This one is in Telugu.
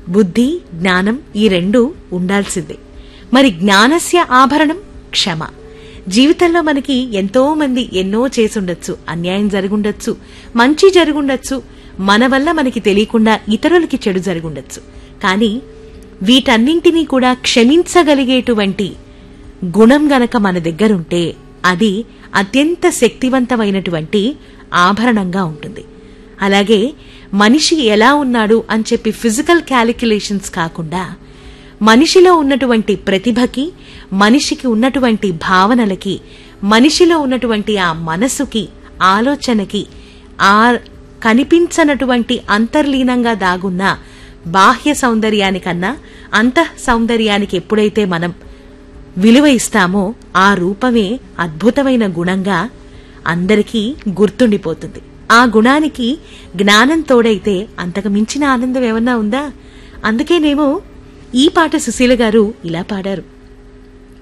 బుద్ధి జ్ఞానం ఈ రెండు ఉండాల్సిందే మరి జ్ఞానస్య ఆభరణం క్షమ జీవితంలో మనకి ఎంతో మంది ఎన్నో చేసుండొచ్చు అన్యాయం జరుగుండొచ్చు మంచి జరుగుండొచ్చు మన వల్ల మనకి తెలియకుండా ఇతరులకి చెడు జరుగుండొచ్చు కానీ వీటన్నింటినీ కూడా క్షమించగలిగేటువంటి గుణం గనక మన దగ్గరుంటే అది అత్యంత శక్తివంతమైనటువంటి ఆభరణంగా ఉంటుంది అలాగే మనిషి ఎలా ఉన్నాడు అని చెప్పి ఫిజికల్ క్యాలిక్యులేషన్స్ కాకుండా మనిషిలో ఉన్నటువంటి ప్రతిభకి మనిషికి ఉన్నటువంటి భావనలకి మనిషిలో ఉన్నటువంటి ఆ మనసుకి ఆలోచనకి ఆ కనిపించనటువంటి అంతర్లీనంగా దాగున్న బాహ్య సౌందర్యానికన్నా అంతః సౌందర్యానికి ఎప్పుడైతే మనం విలువ ఇస్తామో ఆ రూపమే అద్భుతమైన గుణంగా అందరికీ గుర్తుండిపోతుంది ఆ గుణానికి జ్ఞానం తోడైతే అంతకు మించిన ఆనందం ఏమన్నా ఉందా అందుకేనేమో ఈ పాట సుశీల గారు ఇలా పాడారు